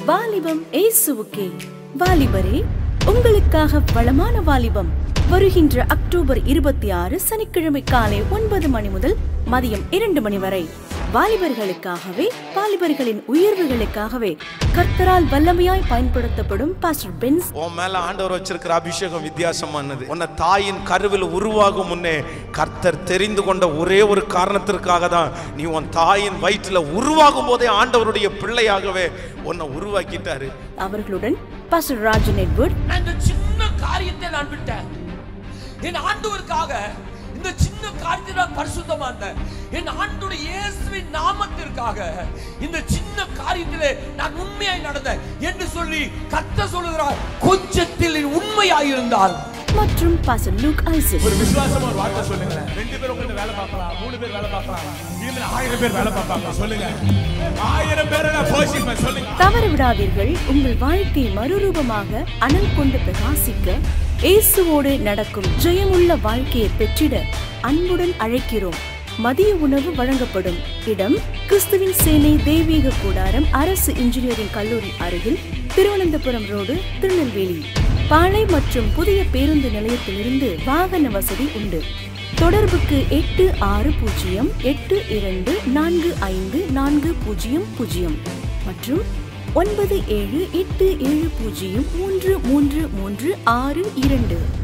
வாலிபம் ஏசுவுக்கே வாலிபரே உங்களுக்காக வளமான வாலிபம் வருகின்ற அக்டோபர் இருபத்தி ஆறு சனிக்கிழமை காலை ஒன்பது மணி முதல் மதியம் இரண்டு மணி வரை வாலிபர்களுக்காகவே வாலிபர்களின் உயர்வுகளுக்காகவே கர்த்தரால் வல்லமையாய் பயன்படுத்தப்படும் பாஸ்டர் பென்ஸ் உன் மேல ஆண்டவர் வச்சிருக்கிற அபிஷேகம் வித்தியாசமானது உன்னை தாயின் கருவில் உருவாகும் முன்னே கர்த்தர் தெரிந்து கொண்ட ஒரே ஒரு காரணத்திற்காக தான் நீ உன் தாயின் வயிற்றுல உருவாகும் போதே ஆண்டவருடைய பிள்ளையாகவே உன்னை உருவாக்கிட்டாரு அவர்களுடன் பாஸ்டர் ராஜன் எட்வர்ட் நான் இந்த சின்ன காரியத்தை நான் விட்டேன் என் ஆண்டவருக்காக இந்த சின்ன காரியத்தை நான் பரிசுத்தமா இருந்தேன் என் ஆண்டுடைய இயேசுவின் நாமத்திற்காக இந்த சின்ன காரியத்திலே நான் உண்மையாய் நடந்தேன் என்று சொல்லி கத்த சொல்லுகிறார் கொஞ்சத்தில் நீ உண்மையாயிருந்தால் மற்றும் பாஸ்டர் லூக் ஐசக் ஒரு விசுவாசமா ஒரு வார்த்தை சொல்லுங்க ரெண்டு பேர் உங்கள்ட்ட வேலை பார்க்கலாம் மூணு பேர் வேலை பார்க்கலாம் இனிமேல் ஆயிரம் பேர் வேலை பார்ப்பாங்க சொல்லுங்க ஆயிரம் பேரை நான் போஷிப்பேன் சொல்லுங்க தவற விடாதீர்கள் உங்கள் வாழ்க்கை மறுரூபமாக அனல் கொண்டு பிரகாசிக்க இயேசுவோடு நடக்கும் ஜெயமுள்ள வாழ்க்கையை பெற்றிட அன்புடன் அழைக்கிறோம் மதிய உணவு வழங்கப்படும் இடம் கிறிஸ்துவின் சேனை தெய்வீக கூடாரம் அரசு இன்ஜினியரிங் கல்லூரி அருகில் திருவனந்தபுரம் ரோடு திருநெல்வேலி பாளை மற்றும் புதிய பேருந்து நிலையத்திலிருந்து வாகன வசதி உண்டு தொடர்புக்கு எட்டு ஆறு பூஜ்ஜியம் எட்டு இரண்டு நான்கு ஐந்து நான்கு பூஜ்ஜியம் பூஜ்ஜியம் மற்றும் ஒன்பது ஏழு எட்டு ஏழு பூஜ்ஜியம் மூன்று மூன்று மூன்று ஆறு இரண்டு